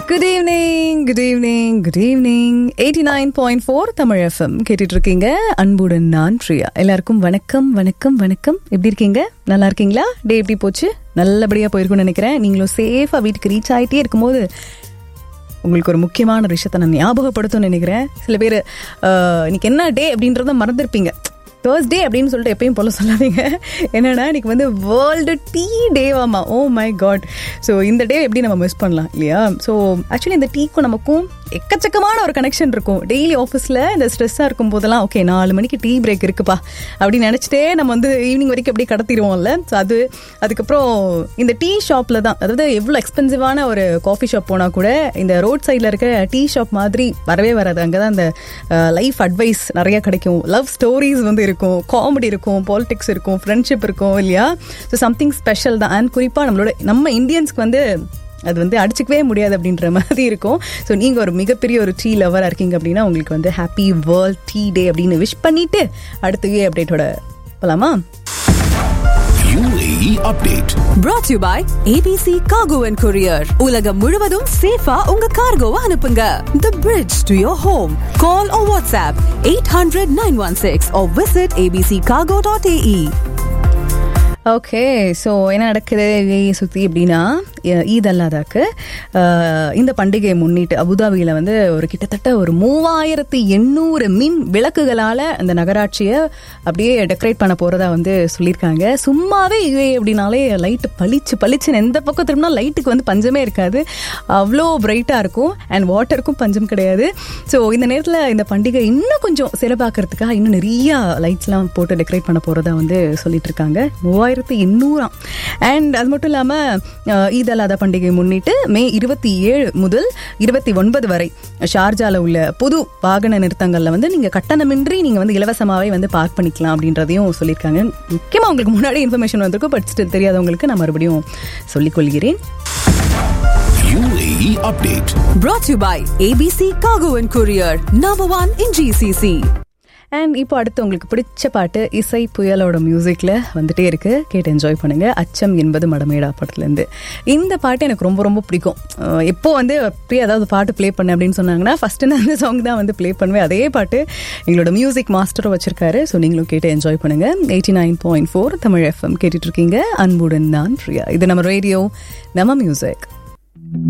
Good evening good evening good evening eighty nine point four Tamil FM கேட்டுட்டு இருக்கீங்க அன்புடன் நான் பிரியா எல்லாருக்கும் வணக்கம் வணக்கம் வணக்கம் எப்படி இருக்கீங்க நல்லா இருக்கீங்களா டே எப்படி போச்சு நல்லபடியாக போயிருக்கும்னு நினைக்கிறேன் நீங்களும் சேஃபாக வீட்டுக்கு ரீச் ஆகிட்டே இருக்கும்போது உங்களுக்கு ஒரு முக்கியமான ஒரு விஷயத்தை நான் ஞாபகப்படுத்தணும்னு நினைக்கிறேன் சில பேர் இன்னைக்கு என்ன டே அப்படின்றத மறந்துருப்பீங்க தேர்ஸ்டே அப்படின்னு சொல்லிட்டு எப்பயும் போல சொல்லாதீங்க என்னன்னா இன்னைக்கு வந்து வேர்ல்டு டீ டேவாமா ஓ மை காட் ஸோ இந்த டே எப்படி நம்ம மிஸ் பண்ணலாம் இல்லையா ஸோ ஆக்சுவலி இந்த டீக்கும் நமக்கும் எக்கச்சக்கமான ஒரு கனெக்ஷன் இருக்கும் டெய்லி ஆஃபீஸில் இந்த ஸ்ட்ரெஸ்ஸாக இருக்கும் போதெல்லாம் ஓகே நாலு மணிக்கு டீ பிரேக் இருக்குப்பா அப்படின்னு நினச்சிட்டே நம்ம வந்து ஈவினிங் வரைக்கும் அப்படியே கடத்திடுவோம்ல ஸோ அது அதுக்கப்புறம் இந்த டீ ஷாப்பில் தான் அதாவது எவ்வளோ எக்ஸ்பென்சிவான ஒரு காஃபி ஷாப் போனால் கூட இந்த ரோட் சைடில் இருக்க டீ ஷாப் மாதிரி வரவே வராது அங்கே தான் அந்த லைஃப் அட்வைஸ் நிறைய கிடைக்கும் லவ் ஸ்டோரிஸ் வந்து இருக்கும் காமெடி இருக்கும் பாலிடிக்ஸ் இருக்கும் ஃப்ரெண்ட்ஷிப் இருக்கும் இல்லையா ஸோ சம்திங் ஸ்பெஷல் தான் அண்ட் குறிப்பாக நம்மளோட நம்ம இந்தியன்ஸ்க்கு வந்து அது வந்து அடிச்சுக்கவே முடியாது அப்படின்ற மாதிரி இருக்கும் ஸோ நீங்கள் ஒரு மிகப்பெரிய ஒரு டீ லவராக இருக்கீங்க அப்படின்னா உங்களுக்கு வந்து ஹாப்பி வேர்ல்ட் டீ டே அப்படின்னு விஷ் பண்ணிட்டு அடுத்த ஏ அப்டேட்டோட போலாமா UAE update. brought to you by ABC Cargo and Courier. உலகம் முழுவதும் சேஃபா உங்க கார்கோவை அனுப்புங்க. The bridge to your home. Call or WhatsApp 800 916 or visit abccargo.ae. Okay so என்ன நடக்குது இதையை சுற்றி அப்படின்னா ஈத் அல்லாதாக்கு அஹ், இந்த பண்டிகையை முன்னிட்டு அபுதாபியில் வந்து ஒரு கிட்டத்தட்ட ஒரு மூவாயிரத்தி எண்ணூறு மின் விளக்குகளால் அந்த நகராட்சியை அப்படியே டெக்கரேட் பண்ண போகிறதா வந்து சொல்லியிருக்காங்க சும்மாவே யுஏ அப்படின்னாலே லைட்டு பளிச்சு பளிச்சுன்னு எந்த பக்கம் திரும்பினா லைட்டுக்கு வந்து பஞ்சமே இருக்காது அவ்வளோ பிரைட்டாக இருக்கும் அண்ட் வாட்டருக்கும் பஞ்சம் கிடையாது ஸோ இந்த நேரத்தில் இந்த பண்டிகை இன்னும் கொஞ்சம் சிறப்பாக்கிறதுக்காக இன்னும் நிறைய லைட்ஸ்லாம் போட்டு டெக்கரேட் பண்ண போகிறதா வந்து சொல்லிட்டு இருக்காங்க மூவாயிரத்து எண்ணூறாம் அண்ட் அது மட்டும் இல்லாமல் ஈத் அல்லாத பண்டிகை முன்னிட்டு மே இருபத்தி ஏழு முதல் இருபத்தி ஒன்பது வரை ஷார்ஜால உள்ள பொது வாகன நிறுத்தங்களில் வந்து நீங்கள் கட்டணமின்றி நீங்கள் வந்து இலவசமாகவே வந்து பார்க் பண்ணிக்கலாம் அப்படின்றதையும் சொல்லியிருக்காங்க முக்கியமாக உங்களுக்கு முன்னாடி இன்ஃபர்மேஷன் வந்திருக்கும் பட் ஸ்டில் தெரியாதவங்களுக்கு நான் மறுபடியும் சொல்லிக்கொள்கிறேன் UAE update. Brought to you by ABC Cargo and Courier. Number one in GCC. And இப்போ அடுத்து உங்களுக்கு பிடிச்ச பாட்டு இசை புயலோட மியூசிக்கில் வந்துட்டே இருக்கு கேட்டு என்ஜாய் பண்ணுங்க அச்சம் என்பது மடமேடா படத்துலேருந்து இந்த பாட்டு எனக்கு ரொம்ப ரொம்ப பிடிக்கும் அஹ் எப்போ வந்து அப்படியே ஏதாவது பாட்டு ப்ளே பண்ண அப்படின்னு சொன்னாங்கன்னா ஃபஸ்ட்டு நான் அந்த சாங் தான் வந்து ப்ளே பண்ணுவேன் அதே பாட்டு எங்களோட மியூசிக் மாஸ்டரும் வச்சிருக்காரு ஸோ நீங்களும் கேட்டு என்ஜாய் பண்ணுங்க eighty nine point four Tamil FM கேட்டுட்டு இருக்கீங்க அன்புடன் நான் பிரியா இது நம்ம ரேடியோ நம்ம மியூசிக்